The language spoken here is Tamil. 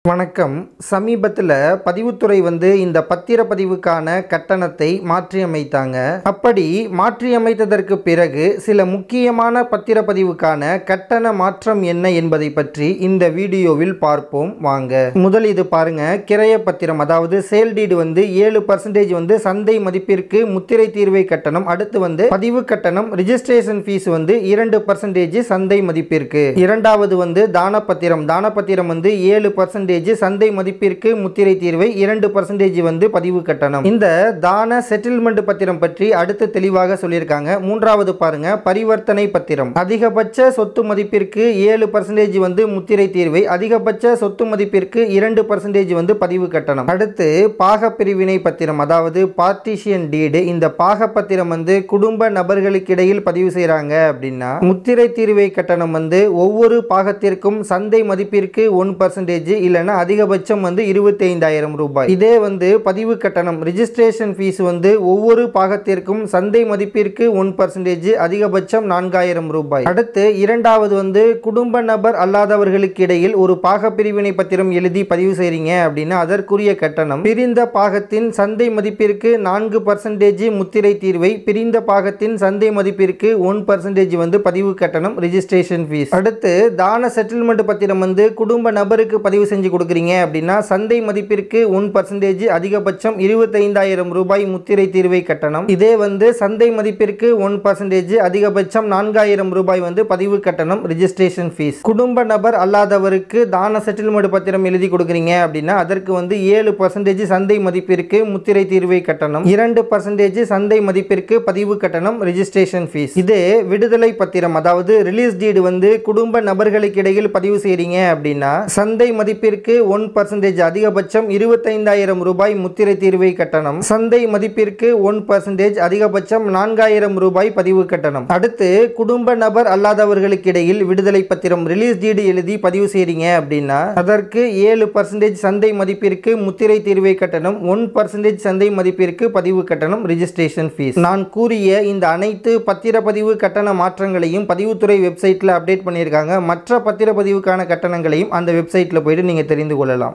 வணக்கம் சமீபத்தில் பதிவுத்துறை வந்து இந்த பத்திரப்பதிவுக்கான கட்டணத்தை மாற்றியமைத்தாங்க அப்படி மாற்றியமைத்ததற்கு பிறகு சில முக்கியமான பத்திரப்பதிவுக்கான கட்டண மாற்றம் என்ன என்பதை பற்றி இந்த வீடியோவில் பார்ப்போம் வாங்க முதல் இது பாருங்க கிரைய பத்திரம் அதாவது சேல் டீடு வந்து ஏழு பர்சன்டேஜ் வந்து சந்தை மதிப்பிற்கு முத்திரை தீர்வை கட்டணம் அடுத்து வந்து பதிவு கட்டணம் ரிஜிஸ்ட்ரேஷன் ஃபீஸ் வந்து இரண்டு பர்சன்டேஜ் சந்தை மதிப்பிற்கு இரண்டாவது வந்து தானப்பத்திரம் தானப்பத்திரம் வந்து ஏழு பர்சன்டேஜ் சந்தை மதிப்பிற்கு முத்திரை தீர்வை இரண்டு பர்சன்டேஜ் வந்து பதிவு கட்டணம் இந்த தான செட்டில்மெண்ட் பத்திரம் பற்றி அடுத்து தெளிவாக சொல்லியிருக்காங்க மூன்றாவது பாருங்க பரிவர்த்தனை பத்திரம் அதிகபட்ச சொத்து மதிப்பிற்கு ஏழு பர்சன்டேஜ் வந்து முத்திரை தீர்வை அதிகபட்ச சொத்து மதிப்பிற்கு இரண்டு பர்சன்டேஜ் வந்து பதிவு கட்டணம் அடுத்து பாக பிரிவினை பத்திரம் அதாவது பார்ட்டிஷியன் டீடு இந்த பாக பத்திரம் வந்து குடும்ப நபர்களுக்கு இடையில் பதிவு செய்கிறாங்க அப்படின்னா முத்திரை தீர்வை கட்டணம் வந்து ஒவ்வொரு பாகத்திற்கும் சந்தை மதிப்பிற்கு ஒன் பர்சன்டேஜ் இல்லைன்னா அதிகபட்சம் வந்து இருபத்தைந்தாயிரம் ரூபாய் இதே வந்து பதிவு கட்டணம் ரிஜிஸ்ட்ரேஷன் ஃபீஸ் வந்து ஒவ்வொரு பாகத்திற்கும் சந்தை மதிப்பிற்கு ஒன் பர்சன்டேஜ் அதிகபட்சம் நான்காயிரம் ரூபாய் அடுத்து இரண்டாவது வந்து குடும்ப நபர் அல்லாதவர்களுக்கு இடையில் ஒரு பாக பிரிவினை பத்திரம் எழுதி பதிவு செய்றீங்க அப்படின்னா அதற்குரிய கட்டணம் பிரிந்த பாகத்தின் சந்தை மதிப்பிற்கு நான்கு பர்சன்டேஜ் முத்திரை தீர்வை பிரிந்த பாகத்தின் சந்தை மதிப்பிற்கு ஒன் பர்சன்டேஜ் வந்து பதிவு கட்டணம் ரிஜிஸ்ட்ரேஷன் ஃபீஸ் அடுத்து தான செட்டில்மெண்ட் பத்திரம் வந்து குடும்ப நபருக்கு பதிவு செஞ்சு கொடுக்குறீங்க அப்படின்னா சந்தை மதிப்பிற்கு ஒன் பர்சன்டேஜ் அதிகபட்சம் இருபத்தைந்தாயிரம் ரூபாய் முத்திரை தீர்வை கட்டணம் இதே வந்து சந்தை மதிப்பிற்கு ஒன் பர்சன்டேஜ் அதிகபட்சம் நான்காயிரம் ரூபாய் வந்து பதிவு கட்டணம் ரிஜிஸ்ட்ரேஷன் ஃபீஸ் குடும்ப நபர் அல்லாதவருக்கு தான செட்டில்மெண்ட் பத்திரம் எழுதி கொடுக்குறீங்க அப்படின்னா அதற்கு வந்து ஏழு பர்சன்டேஜ் சந்தை மதிப்பிற்கு முத்திரை தீர்வை கட்டணம் இரண்டு பர்சன்டேஜ் சந்தை மதிப்பிற்கு பதிவு கட்டணம் ரிஜிஸ்ட்ரேஷன் ஃபீஸ் இதே விடுதலை பத்திரம் அதாவது ரிலீஸ் டீடு வந்து குடும்ப நபர்களுக்கு இடையில் பதிவு செய்றீங்க அப்படின்னா சந்தை மதிப்பிற்கு ஒன் பர்சன்டேஜ் அதிகபட்சம் இருபத்தைந்தாயிரம் ரூபாய் முத்திரை தீர்வை கட்டணம் சந்தை மதிப்பிற்கு ஒன் பர்சன்டேஜ் அதிகபட்சம் நான்காயிரம் ரூபாய் பதிவு கட்டணம் அடுத்து குடும்ப நபர் அல்லாதவர்களுக்கு இடையில் விடுதலை பத்திரம் ரிலீஸ் டீடு எழுதி பதிவு செய்றீங்க அப்படின்னா அதற்கு ஏழு பர்சன்டேஜ் சந்தை மதிப்பிற்கு முத்திரை தீர்வை கட்டணம் ஒன் பர்சன்டேஜ் சந்தை மதிப்பிற்கு பதிவு கட்டணம் ரிஜிஸ்ட்ரேஷன் ஃபீஸ் நான் கூறிய இந்த அனைத்து பத்திரப்பதிவு கட்டண மாற்றங்களையும் பதிவுத்துறை வெப்சைட்டில் அப்டேட் பண்ணியிருக்காங்க மற்ற பத்திரப்பதிவுக்கான கட்டணங்களையும் அந்த வெப்சைட்டில் போயிட்டு நீங்கள் தெரிந்து கொள்ளலாம்